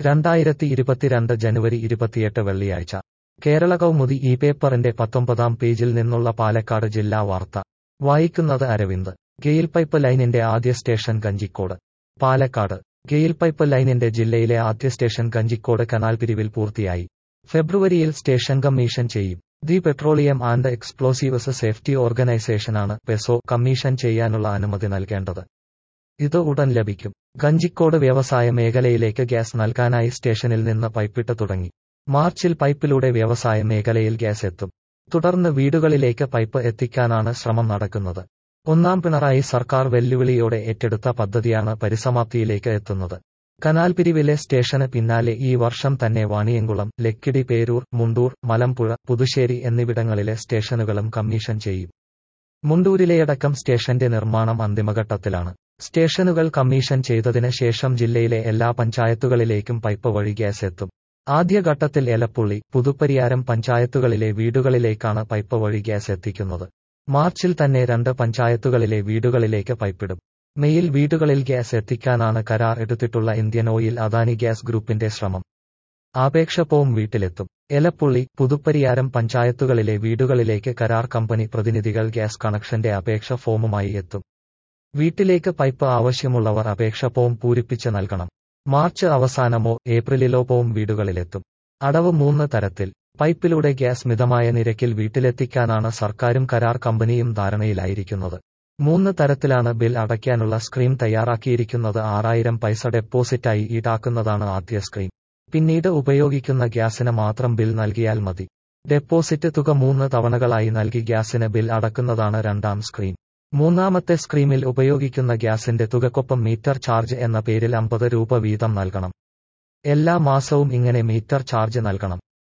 രണ്ടായിരത്തി ഇരുപത്തിരണ്ട് ജനുവരി ഇരുപത്തിയെട്ട് വെള്ളിയാഴ്ച കേരള കൗമുദി ഈ പേപ്പറിന്റെ പത്തൊമ്പതാം പേജിൽ നിന്നുള്ള പാലക്കാട് ജില്ലാ വാർത്ത വായിക്കുന്നത് അരവിന്ദ് ഗെയിൽ പൈപ്പ് ലൈനിന്റെ ആദ്യ സ്റ്റേഷൻ കഞ്ചിക്കോട് പാലക്കാട് ഗെയിൽ പൈപ്പ് ലൈനിന്റെ ജില്ലയിലെ ആദ്യ സ്റ്റേഷൻ കഞ്ചിക്കോട് കനാൽ പിരിവിൽ പൂർത്തിയായി ഫെബ്രുവരിയിൽ സ്റ്റേഷൻ കമ്മീഷൻ ചെയ്യും the petroleum and explosives safety ഓർഗനൈസേഷനാണ് പെസോ കമ്മീഷൻ ചെയ്യാനുള്ള അനുമതി നൽകേണ്ടത് ഇത് ഉടൻ ലഭിക്കും കഞ്ചിക്കോട് വ്യവസായ മേഖലയിലേക്ക് ഗ്യാസ് നൽകാനായി സ്റ്റേഷനിൽ നിന്ന് പൈപ്പിട്ട് തുടങ്ങി മാർച്ചിൽ പൈപ്പിലൂടെ വ്യവസായ മേഖലയിൽ ഗ്യാസ് എത്തും തുടർന്ന് വീടുകളിലേക്ക് പൈപ്പ് എത്തിക്കാനാണ് ശ്രമം നടക്കുന്നത് ഒന്നാം പിണറായി സർക്കാർ വെല്ലുവിളിയോടെ ഏറ്റെടുത്ത പദ്ധതിയാണ് പരിസമാപ്തിയിലേക്ക് എത്തുന്നത് കനാൽ പിരിവിലെ സ്റ്റേഷന് പിന്നാലെ ഈ വർഷം തന്നെ വാണിയംകുളം ലക്കിടി പേരൂർ മുണ്ടൂർ മലമ്പുഴ പുതുശ്ശേരി എന്നിവിടങ്ങളിലെ സ്റ്റേഷനുകളും കമ്മീഷൻ ചെയ്യും മുണ്ടൂരിലെയടക്കം സ്റ്റേഷന്റെ നിർമ്മാണം അന്തിമഘട്ടത്തിലാണ് സ്റ്റേഷനുകൾ കമ്മീഷൻ ചെയ്തതിന് ശേഷം ജില്ലയിലെ എല്ലാ പഞ്ചായത്തുകളിലേക്കും പൈപ്പ് വഴി ഗ്യാസ് എത്തും ആദ്യഘട്ടത്തിൽ എലപ്പുള്ളി പുതുപ്പരിയാരം പഞ്ചായത്തുകളിലെ വീടുകളിലേക്കാണ് പൈപ്പ് വഴി ഗ്യാസ് എത്തിക്കുന്നത് മാർച്ചിൽ തന്നെ രണ്ട് പഞ്ചായത്തുകളിലെ വീടുകളിലേക്ക് പൈപ്പിടും മെയിൽ വീടുകളിൽ ഗ്യാസ് എത്തിക്കാനാണ് കരാർ എടുത്തിട്ടുള്ള ഇന്ത്യൻ ഓയിൽ അദാനി ഗ്യാസ് ഗ്രൂപ്പിന്റെ ശ്രമം ആപേക്ഷപ്പവും വീട്ടിലെത്തും എലപ്പുള്ളി പുതുപ്പരിയാരം പഞ്ചായത്തുകളിലെ വീടുകളിലേക്ക് കരാർ കമ്പനി പ്രതിനിധികൾ ഗ്യാസ് കണക്ഷന്റെ അപേക്ഷ ഫോമുമായി എത്തും വീട്ടിലേക്ക് പൈപ്പ് ആവശ്യമുള്ളവർ അപേക്ഷ ഫോം പൂരിപ്പിച്ച് നൽകണം മാർച്ച് അവസാനമോ ഏപ്രിലിലോ പോം വീടുകളിലെത്തും അടവ് മൂന്ന് തരത്തിൽ പൈപ്പിലൂടെ ഗ്യാസ് മിതമായ നിരക്കിൽ വീട്ടിലെത്തിക്കാനാണ് സർക്കാരും കരാർ കമ്പനിയും ധാരണയിലായിരിക്കുന്നത് മൂന്ന് തരത്തിലാണ് ബിൽ അടയ്ക്കാനുള്ള സ്ക്രീം തയ്യാറാക്കിയിരിക്കുന്നത് ആറായിരം പൈസ ഡെപ്പോസിറ്റായി ഈടാക്കുന്നതാണ് ആദ്യ സ്ക്രീം പിന്നീട് ഉപയോഗിക്കുന്ന ഗ്യാസിന് മാത്രം ബിൽ നൽകിയാൽ മതി ഡെപ്പോസിറ്റ് തുക മൂന്ന് തവണകളായി നൽകി ഗ്യാസിന് ബിൽ അടക്കുന്നതാണ് രണ്ടാം സ്ക്രീം മൂന്നാമത്തെ സ്ക്രീമിൽ ഉപയോഗിക്കുന്ന ഗ്യാസിന്റെ തുകക്കൊപ്പം മീറ്റർ ചാർജ് എന്ന പേരിൽ അമ്പത് രൂപ വീതം നൽകണം എല്ലാ മാസവും ഇങ്ങനെ മീറ്റർ ചാർജ് നൽകണം